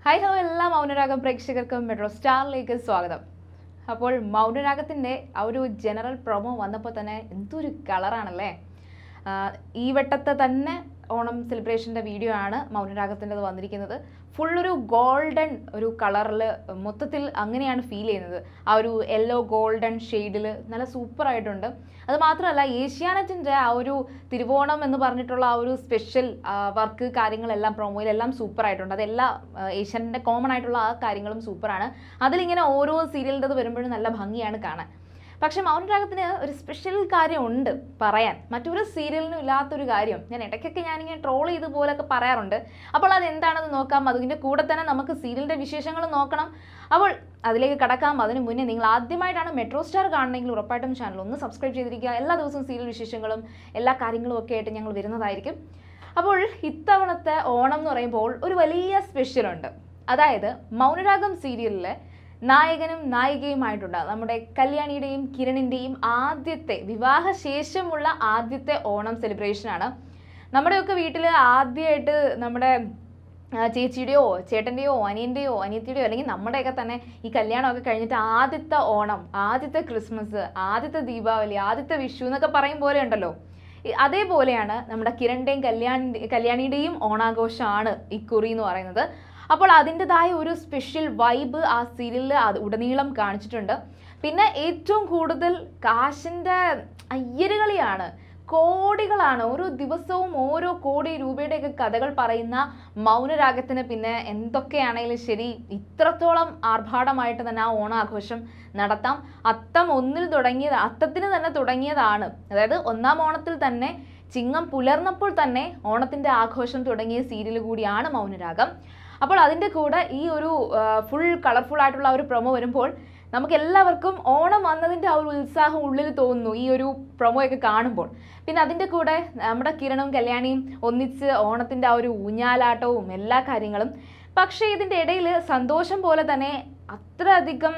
hi hello എല്ലാ മൗനരാഗം പ്രേക്ഷകർക്കും metro സ്റ്റാറിലേക്ക് സ്വാഗതം അപ്പോൾ മൗനരാഗത്തിൻ്റെ ആ ഒരു ജനറൽ പ്രൊമോ വന്നപ്പോൾ തന്നെ എന്തൊരു കളറാണല്ലേ ആഹ് ഈ വട്ടത്തെ തന്നെ ഓണം സെലിബ്രേഷൻ്റെ വീഡിയോ ആണ് മൗനരാഗത്തിൻ്റെത് വന്നിരിക്കുന്നത് ഫുൾ ഒരു ഗോൾഡൻ ഒരു കളറിൽ മൊത്തത്തിൽ അങ്ങനെയാണ് ഫീൽ ചെയ്യുന്നത് ആ ഒരു യെല്ലോ ഗോൾഡൻ ഷെയ്ഡിൽ നല്ല സൂപ്പർ ആയിട്ടുണ്ട് അത് മാത്രമല്ല ഏഷ്യാനെറ്റിൻ്റെ ആ ഒരു തിരുവോണം എന്ന് പറഞ്ഞിട്ടുള്ള ആ ഒരു സ്പെഷ്യൽ വർക്ക് കാര്യങ്ങളെല്ലാം പ്രൊമോയിലെല്ലാം സൂപ്പർ ആയിട്ടുണ്ട് അതെല്ലാം ഏഷ്യാനെറ്റിൻ്റെ കോമൺ ആയിട്ടുള്ള ആ കാര്യങ്ങളും സൂപ്പറാണ് അതിലിങ്ങനെ ഓരോ സീരിയലിൻ്റെ വരുമ്പോഴും നല്ല ഭംഗിയാണ് കാണാൻ പക്ഷെ മൗനരാഗത്തിന് ഒരു സ്പെഷ്യൽ കാര്യമുണ്ട് പറയാൻ മറ്റൊരു സീരിയലിനും ഇല്ലാത്തൊരു കാര്യം ഞാൻ ഇടയ്ക്കൊക്കെ ഞാനിങ്ങനെ ട്രോൾ ചെയ്ത് പോലൊക്കെ പറയാറുണ്ട് അപ്പോൾ അത് എന്താണെന്ന് നോക്കാം അതിൻ്റെ കൂടെ തന്നെ നമുക്ക് സീരിയലിൻ്റെ വിശേഷങ്ങൾ നോക്കണം അപ്പോൾ അതിലേക്ക് കടക്കാം അതിന് മുന്നേ നിങ്ങൾ ആദ്യമായിട്ടാണ് മെട്രോ സ്റ്റാർ കാണണമെങ്കിൽ ഉറപ്പായിട്ടും ചാനൽ ഒന്ന് സബ്സ്ക്രൈബ് ചെയ്തിരിക്കുക എല്ലാ ദിവസവും സീരിയൽ വിശേഷങ്ങളും എല്ലാ കാര്യങ്ങളും ഒക്കെ ആയിട്ട് ഞങ്ങൾ വരുന്നതായിരിക്കും അപ്പോൾ ഇത്തവണത്തെ ഓണം എന്ന് പറയുമ്പോൾ ഒരു വലിയ സ്പെഷ്യലുണ്ട് അതായത് മൗനരാഗം സീരിയലിലെ നായകനും നായികയുമായിട്ടുണ്ട് നമ്മുടെ കല്യാണിയുടെയും കിരണിൻ്റെയും ആദ്യത്തെ വിവാഹശേഷമുള്ള ആദ്യത്തെ ഓണം സെലിബ്രേഷനാണ് നമ്മുടെയൊക്കെ വീട്ടിൽ ആദ്യമായിട്ട് നമ്മുടെ ആ, ചേച്ചിയുടെയോ ചേട്ടൻ്റെയോ അനിയൻ്റെയോ അനിയത്തിയുടെയോ അല്ലെങ്കിൽ നമ്മുടെയൊക്കെ തന്നെ ഈ കല്യാണമൊക്കെ കഴിഞ്ഞിട്ട് ആദ്യത്തെ ഓണം ആദ്യത്തെ ക്രിസ്മസ് ആദ്യത്തെ ദീപാവലി ആദ്യത്തെ വിഷു എന്നൊക്കെ പറയും പോലെ ഉണ്ടല്ലോ ഈ- അതേപോലെയാണ് നമ്മുടെ കിരണിൻ്റെയും കല്യാണി കല്യാണിയുടെയും ഓണാഘോഷമാണ് ഈ കുറി എന്ന് പറയുന്നത് അപ്പോൾ അതിൻ്റെതായ ഒരു സ്പെഷ്യൽ വൈബ് ആ സീരിയലിൽ അത് ഉടനീളം കാണിച്ചിട്ടുണ്ട് പിന്നെ ഏറ്റവും കൂടുതൽ കാശിൻ്റെ അയ്യരുകളിയാണ് കോടികളാണ് ഓരോ ദിവസവും ഓരോ കോടി രൂപയുടെയൊക്കെ കഥകൾ പറയുന്ന മൗനരാഗത്തിന് പിന്നെ എന്തൊക്കെയാണെങ്കിലും ശരി ഇത്രത്തോളം ആർഭാടമായിട്ട് തന്നെ ആ ഓണാഘോഷം നടത്താം അത്തം ഒന്നിൽ തുടങ്ങിയത് അത്തത്തിന് തന്നെ തുടങ്ങിയതാണ് അതായത് ഒന്നാം ഓണത്തിൽ തന്നെ ചിങ്ങം പുലർന്നപ്പോൾ തന്നെ ഓണത്തിൻ്റെ ആഘോഷം തുടങ്ങിയ സീരിയൽ കൂടിയാണ് മൗനരാഗം അപ്പോൾ അതിൻ്റെ കൂടെ ഈ ഒരു ഫുൾ കളർഫുൾ ആയിട്ടുള്ള ആ ഒരു പ്രൊമോ വരുമ്പോൾ നമുക്ക് എല്ലാവർക്കും ഓണം വന്നതിൻ്റെ ആ ഒരു ഉത്സാഹം ഉള്ളിൽ തോന്നുന്നു ഈ ഒരു പ്രൊമോയൊക്കെ കാണുമ്പോൾ പിന്നെ അതിൻ്റെ കൂടെ നമ്മുടെ കിരണും കല്യാണിയും ഒന്നിച്ച് ഓണത്തിൻ്റെ ആ ഒരു ഊഞ്ഞാലാട്ടവും എല്ലാ കാര്യങ്ങളും പക്ഷേ ഇതിൻ്റെ ഇടയിൽ സന്തോഷം പോലെ തന്നെ അത്രയധികം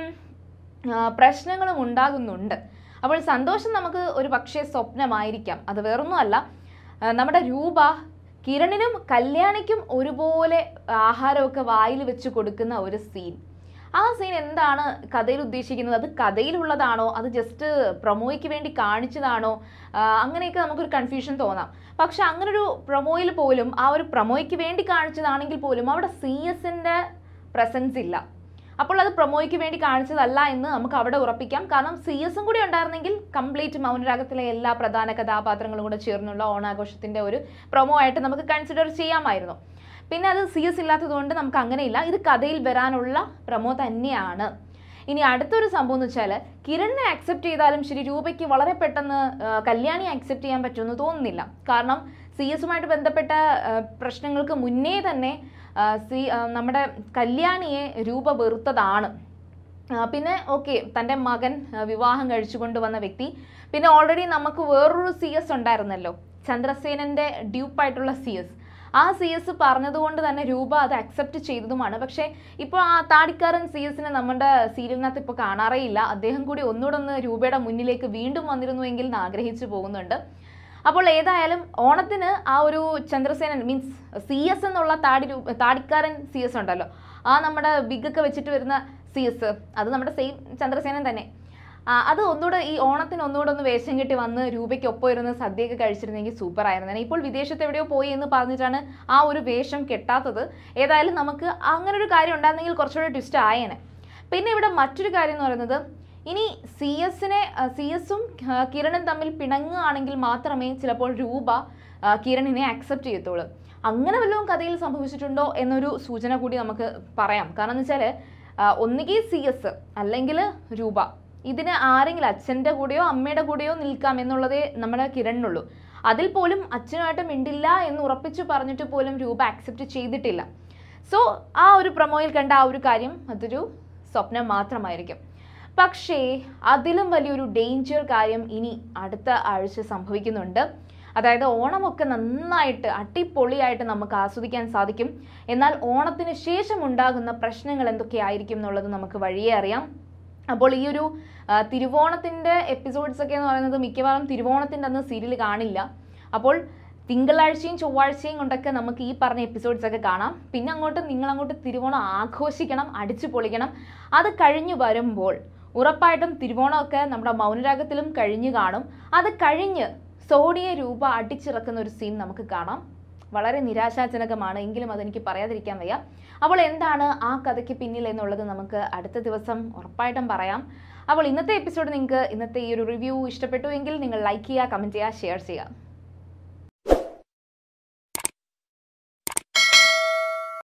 ആ, പ്രശ്നങ്ങളും ഉണ്ടാകുന്നുണ്ട് അപ്പോൾ സന്തോഷം നമുക്ക് ഒരു പക്ഷേ സ്വപ്നമായിരിക്കാം അത് വേറൊന്നുമല്ല ആ, നമ്മുടെ രൂപ കിരണിനും കല്യാണിക്കും ഒരുപോലെ ആഹാരമൊക്കെ വായിൽ വെച്ച് കൊടുക്കുന്ന ഒരു സീൻ ആ സീൻ എന്താണ് കഥയിൽ ഉദ്ദേശിക്കുന്നത് അത് കഥയിലുള്ളതാണോ അത് ജസ്റ്റ് പ്രൊമോയ്ക്ക് വേണ്ടി കാണിച്ചതാണോ ആ, അങ്ങനെയൊക്കെ നമുക്കൊരു കൺഫ്യൂഷൻ തോന്നാം പക്ഷെ അങ്ങനൊരു പ്രൊമോയിൽ പോലും ആ ഒരു പ്രൊമോയ്ക്ക് വേണ്ടി കാണിച്ചതാണെങ്കിൽ പോലും അവിടെ സി എസിൻ്റെ പ്രസൻസ് ഇല്ല അപ്പോൾ അത് പ്രൊമോയ്ക്ക് വേണ്ടി കാണിച്ചതല്ല എന്ന് നമുക്ക് അവിടെ ഉറപ്പിക്കാം കാരണം സി എസും കൂടി ഉണ്ടായിരുന്നെങ്കിൽ കംപ്ലീറ്റ് മൗനരാഗത്തിലെ എല്ലാ പ്രധാന കഥാപാത്രങ്ങളും കൂടെ ചേർന്നുള്ള ഓണാഘോഷത്തിന്റെ ഒരു പ്രൊമോ ആയിട്ട് നമുക്ക് കൺസിഡർ ചെയ്യാമായിരുന്നു പിന്നെ അത് സി എസ് ഇല്ലാത്തതുകൊണ്ട് നമുക്ക് അങ്ങനെയില്ല ഇത് കഥയിൽ വരാനുള്ള പ്രൊമോ തന്നെയാണ് ഇനി അടുത്തൊരു സംഭവം എന്ന് വെച്ചാൽ കിരണിനെ അക്സെപ്റ്റ് ചെയ്താലും ശരി രൂപയ്ക്ക് വളരെ പെട്ടെന്ന് ആ, കല്യാണിയെ അക്സെപ്റ്റ് ചെയ്യാൻ പറ്റുമെന്ന് തോന്നുന്നില്ല കാരണം സി എസുമായിട്ട് ബന്ധപ്പെട്ട ആ, പ്രശ്നങ്ങൾക്ക് മുന്നേ തന്നെ ആ, സി ആ, നമ്മുടെ കല്യാണിയെ രൂപ വെറുത്തതാണ് ആ, പിന്നെ ഓക്കെ തൻ്റെ മകൻ ആ, വിവാഹം കഴിച്ചു കൊണ്ടുവന്ന വ്യക്തി പിന്നെ ഓൾറെഡി നമുക്ക് വേറൊരു സി എസ് ഉണ്ടായിരുന്നല്ലോ ചന്ദ്രസേനൻ്റെ ഡ്യൂപ്പായിട്ടുള്ള സി എസ് ആ സി എസ് പറഞ്ഞതുകൊണ്ട് തന്നെ രൂപ അത് അക്സെപ്റ്റ് ചെയ്തതുമാണ് പക്ഷേ ഇപ്പോൾ ആ താടിക്കാരൻ സി എസിനെ നമ്മുടെ സീരിയലിനകത്ത് ഇപ്പോൾ കാണാറേ ഇല്ല അദ്ദേഹം കൂടി ഒന്നുകൂടെ ഒന്ന് രൂപയുടെ മുന്നിലേക്ക് വീണ്ടും വന്നിരുന്നുവെങ്കിൽ എന്ന് ആഗ്രഹിച്ചു പോകുന്നുണ്ട് അപ്പോൾ ഏതായാലും ഓണത്തിന് ആ ഒരു ചന്ദ്രസേനൻ മീൻസ് സി എസ് എന്നുള്ള താടി രൂ- താടിക്കാരൻ സി എസ് ഉണ്ടല്ലോ ആ നമ്മുടെ വിഗൊക്കെ വെച്ചിട്ട് വരുന്ന സി എസ് അത് നമ്മുടെ സെയിം ചന്ദ്രസേനൻ തന്നെ ആ, അത് ഒന്നുകൂടെ ഈ ഓണത്തിന് ഒന്നുകൂടെ ഒന്ന് വേഷം കെട്ടി വന്ന് രൂപയ്ക്ക് ഒപ്പം ഇരുന്ന് സദ്യയൊക്കെ കഴിച്ചിരുന്നെങ്കിൽ സൂപ്പർ ആയിരുന്നു ഇപ്പോൾ വിദേശത്ത് എവിടെയോ പോയി എന്ന് പറഞ്ഞിട്ടാണ് ആ ഒരു വേഷം കെട്ടാത്തത് ഏതായാലും നമുക്ക് അങ്ങനെ ഒരു കാര്യം ഉണ്ടായിരുന്നെങ്കിൽ കുറച്ചുകൂടെ ട്വിസ്റ്റ് ആയേനെ പിന്നെ ഇവിടെ മറ്റൊരു കാര്യം എന്ന് പറയുന്നത് ഇനി സി എസിനെ സി എസും കിരണും തമ്മിൽ പിണങ്ങുകയാണെങ്കിൽ മാത്രമേ ചിലപ്പോൾ രൂപ ആ, കിരണിനെ അക്സെപ്റ്റ് ചെയ്യത്തുള്ളൂ അങ്ങനെ വല്ലതും കഥയിൽ സംഭവിച്ചിട്ടുണ്ടോ എന്നൊരു സൂചന കൂടി നമുക്ക് പറയാം കാരണം എന്ന് വെച്ചാൽ ഒന്നുകിൽ സി എസ് അല്ലെങ്കിൽ രൂപ ഇതിന് ആരെങ്കിലും അച്ഛൻ്റെ കൂടെയോ അമ്മയുടെ കൂടെയോ നിൽക്കാം എന്നുള്ളതേ നമ്മുടെ കിരണിനുള്ളൂ അതിൽ പോലും അച്ഛനുമായിട്ട് മിണ്ടില്ല എന്ന് ഉറപ്പിച്ചു പറഞ്ഞിട്ട് പോലും രൂപ അക്സെപ്റ്റ് ചെയ്തിട്ടില്ല സോ ആ ഒരു പ്രൊമോയിൽ കണ്ട ആ ഒരു കാര്യം അതൊരു സ്വപ്നം മാത്രമായിരിക്കും പക്ഷേ അതിലും വലിയൊരു ഡേഞ്ചർ കാര്യം ഇനി അടുത്ത ആഴ്ച സംഭവിക്കുന്നുണ്ട് അതായത് ഓണമൊക്കെ നന്നായിട്ട് അടിപൊളിയായിട്ട് നമുക്ക് ആസ്വദിക്കാൻ സാധിക്കും എന്നാൽ ഓണത്തിന് ശേഷം ഉണ്ടാകുന്ന പ്രശ്നങ്ങൾ എന്തൊക്കെയായിരിക്കും എന്നുള്ളത് നമുക്ക് വഴിയേ അറിയാം അപ്പോൾ ഈ ഒരു ആ, തിരുവോണത്തിൻ്റെ എപ്പിസോഡ്സ് ഒക്കെ എന്ന് പറയുന്നത് മിക്കവാറും തിരുവോണത്തിൻ്റെ അന്ന് സീരിയൽ കാണില്ല അപ്പോൾ തിങ്കളാഴ്ചയും ചൊവ്വാഴ്ചയും കൊണ്ടൊക്കെ നമുക്ക് ഈ പറഞ്ഞ എപ്പിസോഡ്സ് ഒക്കെ കാണാം പിന്നെ അങ്ങോട്ട് നിങ്ങൾ അങ്ങോട്ട് തിരുവോണം ആഘോഷിക്കണം അടിച്ചു പൊളിക്കണം അത് കഴിഞ്ഞു വരുമ്പോൾ ഉറപ്പായിട്ടും തിരുവോണമൊക്കെ നമ്മുടെ മൗനരാഗത്തിലും കഴിഞ്ഞു കാണും അത് കഴിഞ്ഞ് സോണിയ രൂപ അടിച്ചിറക്കുന്ന ഒരു സീൻ നമുക്ക് കാണാം വളരെ നിരാശാജനകമാണ് എങ്കിലും അതെനിക്ക് പറയാതിരിക്കാൻ വയ്യ അപ്പോൾ എന്താണ് ആ കഥയ്ക്ക് പിന്നിൽ എന്നുള്ളത് നമുക്ക് അടുത്ത ദിവസം ഉറപ്പായിട്ടും പറയാം അപ്പോൾ ഇന്നത്തെ എപ്പിസോഡ് നിങ്ങൾക്ക് ഇന്നത്തെ ഈ ഒരു റിവ്യൂ ഇഷ്ടപ്പെട്ടു എങ്കിൽ നിങ്ങൾ ലൈക്ക് ചെയ്യുക കമൻറ്റ് ചെയ്യുക ഷെയർ ചെയ്യുക